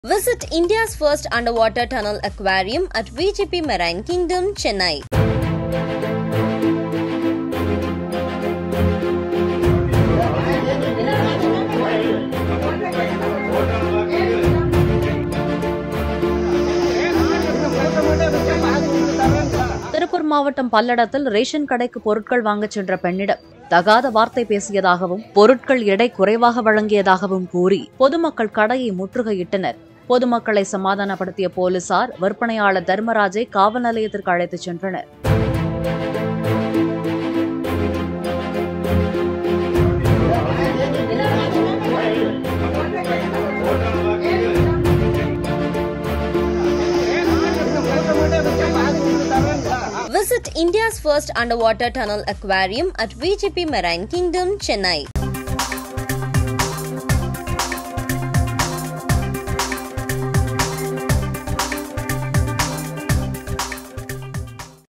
Visit India's first underwater tunnel aquarium at VGP Marine Kingdom, Chennai. Tiruppur மாவட்டம் பல்லடத்தில் ration கடைக்கு பொருட்கள் வாங்கச் சென்ற பெண்ணிடம் தகாத வார்த்தை பேசியதாகவும் பொருட்கள் எடை குறைவாக வழங்கியதாகவும் கூறி பொதுமக்கள் கடையை முற்றுகையிட்டனர் பொதுமக்களை சமாதானப்படுத்திய போலீசார் விற்பனையாளர் தர்மராஜை காவல் நிலையத்திற்கு அழைத்துச் சென்றனர் Visit India's first underwater tunnel aquarium at VGP Marine Kingdom, Chennai.